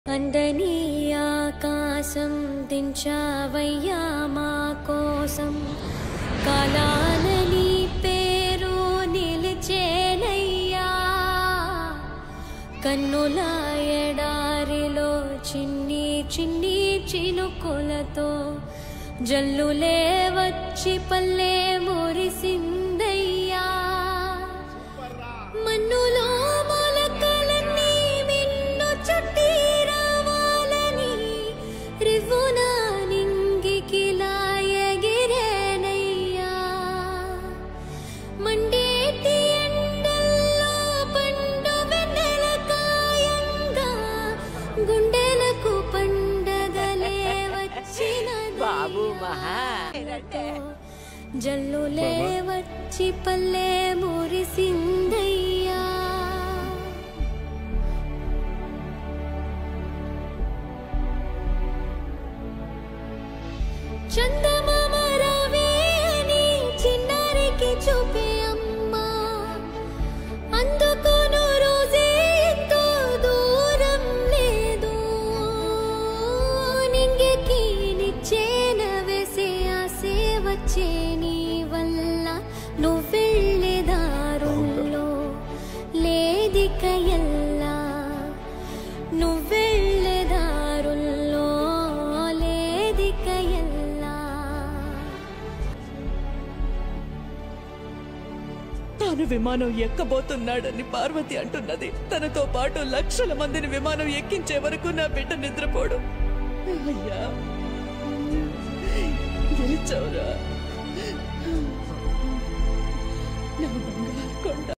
అందని ఆకాశం దించావయ్యా మా కోసం కాలాలని పేరు నిలిచేనయ్యా కన్నుల ఎడారిలో చిన్ని చిన్ని చినుకులతో జల్లులే వచ్చి పల్లె మురిసిందయ్యా మన్నులో మొలకలన్నీ మిన్ను చుట్టి రావాలని రివ్వున నింగికిలా ఎగిరేనయ్యా మండేటి ఎండల్లో పండు వెన్నెల కాయంగా గుండెలకు పండగలే వచ్చిన బాబు మహా జల్లులే వచ్చి పల్లె మురిసిందయ్యా చందమామ రావే అని చిన్నారికి చూపే అమ్మా అందుకోను రోజే ఎంతో దూరం లేదు నింగికి నిచ్చేన వేసే ఆసే వచ్చే నీ వల్ల నువ్వెళ్ళే దారుల్లో లేదిక ఎల్లా నువ్వెళ్ళే దారుల్లో లేదిక ఎల్లా తాను విమానం ఎక్కబోతున్నాడని పార్వతి అంటున్నది తనతో పాటు లక్షల మందిని విమానం ఎక్కించే వరకు నా బిడ్డ నిద్రపోడు అయ్యా గెలిచావురా నా బంగారు కొండ